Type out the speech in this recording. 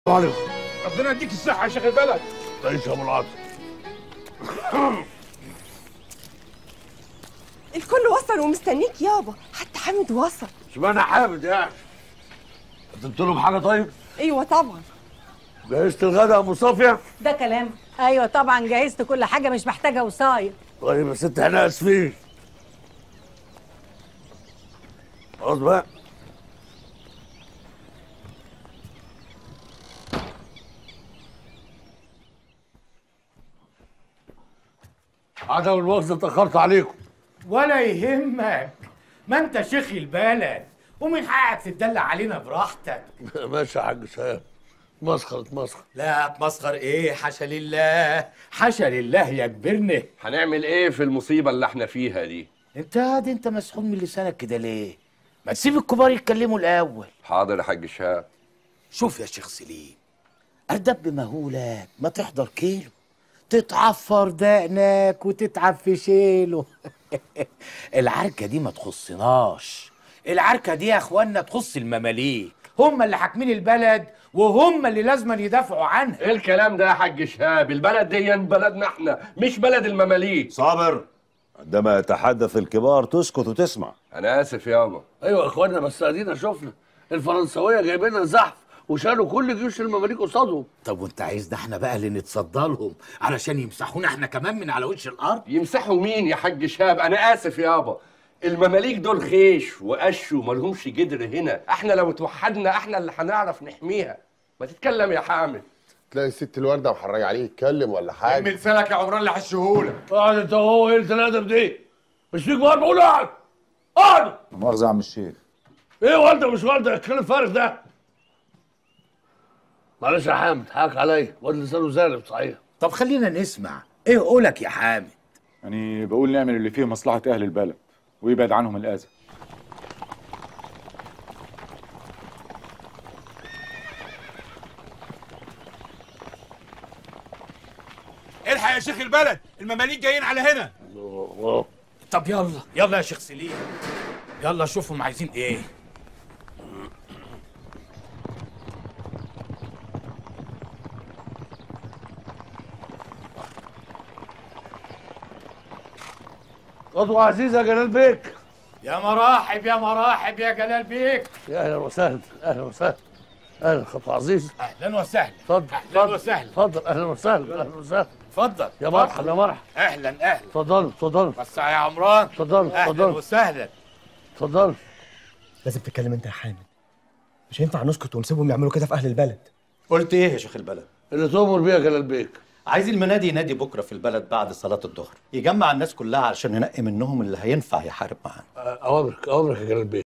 عليكم ربنا يديك الصحة يا شيخ البلد تعيش يا ابو العاطي الكل وصل ومستنيك يابا حتى حامد وصل اشمعنى حامد يا اخي قدمت لهم حاجه طيب ايوه طبعا جهزت الغدا يا ام صافيه ده كلام ايوه طبعا جهزت كل حاجه مش محتاجه وصايه طيب يا ست احنا اسفين خلاص بقى عدم المؤاخذة اتأخرت عليكم ولا يهمك ما انت شيخ البلد ومن حقك تدلع علينا براحتك ماشي يا حاج شهاب مسخرة مسخرة لا تمسخر ايه حاشا لله حاشا لله يا كبرنا هنعمل ايه في المصيبة اللي احنا فيها دي؟ انت هادي انت مسحوب من لسانك كده ليه ما تسيب الكبار يتكلموا الاول حاضر يا حاج شهاب شوف يا شيخ سليم الدب مهولك ما تحضر كيلو تتعفر دقنك وتتعب في شيله العركة دي ما تخصناش العركة دي يا اخوانا تخص المماليك هم اللي حاكمين البلد وهم اللي لازم يدافعوا عنها ايه الكلام ده يا حاج شهاب؟ البلد دي بلدنا احنا مش بلد المماليك صابر عندما يتحدث الكبار تسكت وتسمع انا اسف يابا ايوه يا اخوانا بس ادينا شفنا الفرنساويه جايبين لنا زحف وشالوا كل جيوش المماليك قصادهم طب وانت عايز ده احنا بقى اللي نتصدى لهم علشان يمسحونا احنا كمان من على وش الارض يمسحوا مين يا حاج شهاب؟ انا اسف يابا المماليك دول خيش وقش وملهمش جدر هنا احنا لو اتوحدنا احنا اللي هنعرف نحميها ما تتكلم يا حامد تلاقي الست الوردة محرية عليه يتكلم ولا حاجة من سلك يا عمران اللي حشهولك اقعد انت وهو ايه الادب دي مش فيك بقى بقول اقعد اقعد مؤاخذة يا عم الشيخ ايه والده مش والده الكلام الفارغ ده معلش يا حامد حقك عليا واد لسانه زالب صحيح طب خلينا نسمع ايه قولك يا حامد يعني بقول نعمل اللي فيه مصلحة أهل البلد ويبعد عنهم الأذى الحق يا شيخ البلد المماليك جايين على هنا طب يلا يلا يا شيخ سليم يلا شوفهم عايزين ايه خطوة عزيزة يا جلال بيك يا مراحب يا مراحب يا جلال بيك يا اهلا وسهلا اهلا وسهلا اهلا خطوة عزيز اهلا وسهلا اتفضل اهلا اتفضل وسهلا اتفضل اهلا وسهلا اهلا وسهلا اتفضل يا مرحبا يا مرحبا اهلا اهلا اتفضلوا اتفضلوا وسع يا عمران اتفضلوا اهلا اتفضلوا وسهلا اتفضلوا لازم تتكلم انت يا حامد مش هينفع نسكت ونسيبهم يعملوا كده في اهل البلد قلت ايه يا شيخ البلد اللي تؤمر بيه يا جلال بيك عايز المنادي ينادي بكره في البلد بعد صلاه الظهر يجمع الناس كلها علشان ننقي منهم اللي هينفع يحارب معانا اوامرك اوامرك يا جلال بيك